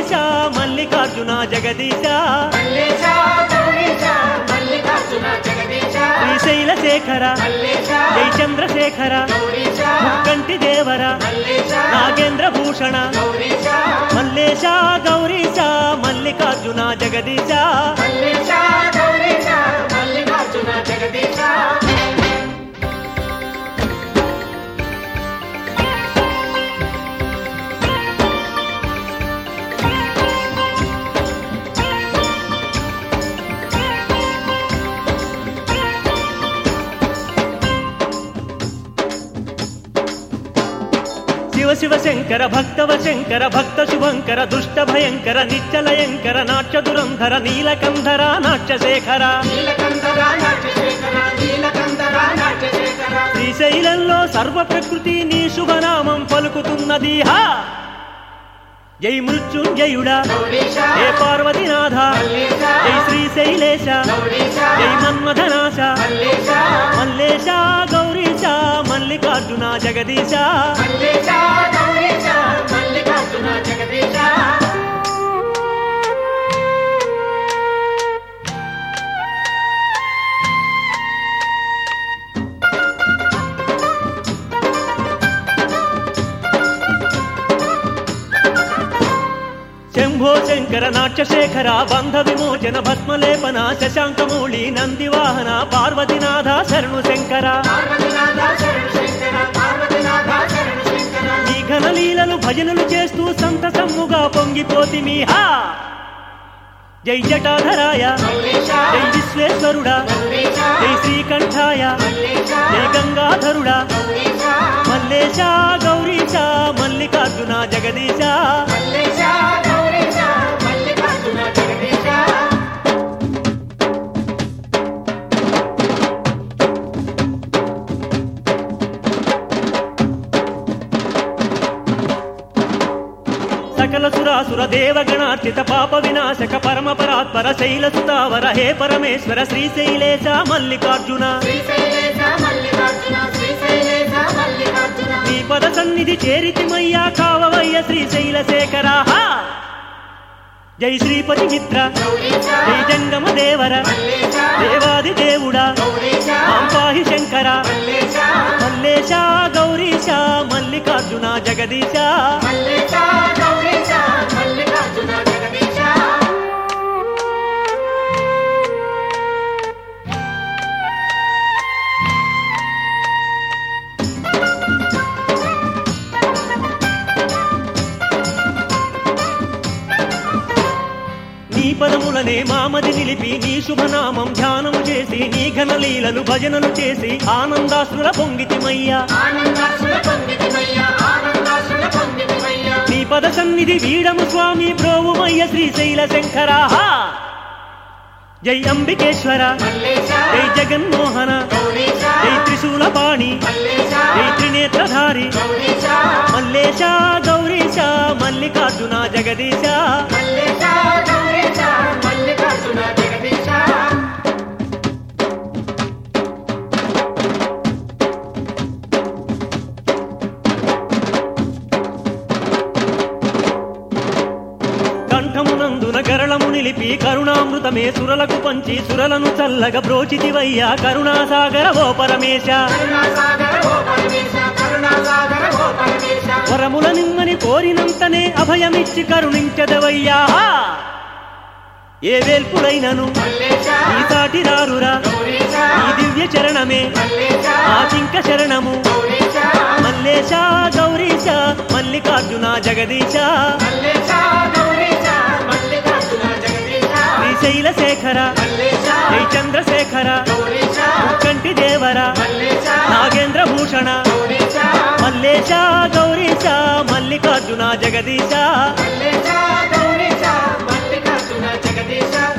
గౌరీశ మల్లికార్జున జగదీశ మల్లేశ గౌరీశ మల్లికార్జున జగదీశ శ్రీశైల శేఖర మల్లేశ జై చంద్రశేఖర గౌరీశ ముక్కంటి దేవర మల్లేశ నాగేంద్ర భూషణ గౌరీశ మల్లేశ గౌరీశ మల్లికార్జున జగదీశ మల్లేశ గౌరీశ మల్లికార్జున జగదీశ శివ శివ శంకర భక్తవ శంకర భక్త శుభంకర దుష్ట భయంకర నిత్యలయంకర నాట్య దురంధర నీలకంధర నాట్యశేఖర నీలకందర నాట్యశేఖర నీలకందర నాట్యశేఖర శ్రీశైలంలో సర్వ ప్రకృతి నీ శుభనామం పలుకుతున్నది హా జై మృత్యుంజయుడా గౌరీశ ఏ పార్వతీనాథ మల్లేశ జై శ్రీశైలేశ గౌరీశ జై మన్మథనాశ మల్లేశ మల్లేశ గౌరీశ మల్లికార్జున జగదీశ మల్లేశ గౌరీశ మల్లికార్జున జగదీశ శంభో శంకర నాట్యశేఖర బంధ విమోచన భస్మలేపన శశాంకమూళి నందివాహన పార్వతీనాథ శరణు శంకర పార్వతీనాథ శరణు శంకర పార్వతీనాథ శరణు శంకర నీ ఘనలీలలు భజనలు చేస్తూ సంతసమ్ముగా పొంగిపోతిమి హా జై జటాధరాయ మల్లేశ జై విశ్వేశ్వరుడా మల్లేశ జై శ్రీకంఠాయ మల్లేశ జై గంగాధరుడా గౌరీశ మల్లేశ గౌరీశ మల్లికార్జున జగదీశ మల్లేశ గౌరీశ మల్లికార్జున జగదీశ సకల సురాసుర దేవగణార్చిత పాప వినాశక పరమ పరాత్పర శైల సుతావర హే పరమేశ్వర శ్రీశైలేశ మల్లికార్జున శ్రీశైలేశ మల్లికార్జున శ్రీశైలేశ మల్లికార్జున నీ పద సన్నిధి చేరితిమయ్యా కావవయ్య శ్రీశైల శేఖర జై శ్రీపతి మిత్ర గౌరీశ జై జంగమ దేవర మల్లేశ దేవాది దేవుడా గౌరీశ పాహి శంకర మల్లేశ మల్లేశ గౌరీశ మల్లికార్జున జగదీశ మల్లేశ గౌరీశ మల్లికార్జున జగదీశ నీ పదములనే మామది నిలిపి నీ శుభనామం ధ్యానము చేసి నీ ఘనలీలలు భజనలు చేసి ఆనందాశ్రుల పొంగితిమయ్యా ఆనందాసుల పొందితిమయ్యా ఆనందాసుల పొందితిమయ్యా నీ పద సన్నిధి వీడము స్వామి ప్రోవుమయ్య శ్రీశైల శంకరాహా జై అంబికేశ్వర మల్లేశ జై జగన్మోహన గౌరీశ జై త్రిశూల పాణి మల్లేశ జై త్రినేత్రధారి గౌరీశ మల్లేశ గౌరీశ మల్లికార్జున జగదీశ మల్లేశ గౌరీశ మల్లికార్జున జగదీశ కంఠమునందున గరళము నిలిపి కరుణామృతమే సురలకు పంచి సురలను చల్లగ బ్రోచితివయ్యా కరుణాసాగర ఓ పరమేశ కరుణాసాగర ఓ పరమేశ కరుణాసాగర ఓ పరమేశ వరముల నిమ్మని కోరినంతనే అభయమిచ్చి కరుణించదవయ్యా ఏ వేల్పుడైనను మల్లేశ ఈ సాటి రారురా గౌరీశ ఈ దివ్య చరణమే మల్లేశ ఆచింక శరణము గౌరీశ మల్లేశ గౌరీశ మల్లికార్జున జగదీశ మల్లేశ గౌరీశ మల్లికార్జున జగదీశ శ్రీశైల శేఖర మల్లేశ జై చంద్రశేఖర గౌరీశ కంటి దేవర మల్లేశ నాగేంద్ర భూషణ గౌరీశ మల్లేశ గౌరీశ మల్లికార్జున జగదీశ మల్లేశ గౌరీశ మల్లికార్జున జగదీశ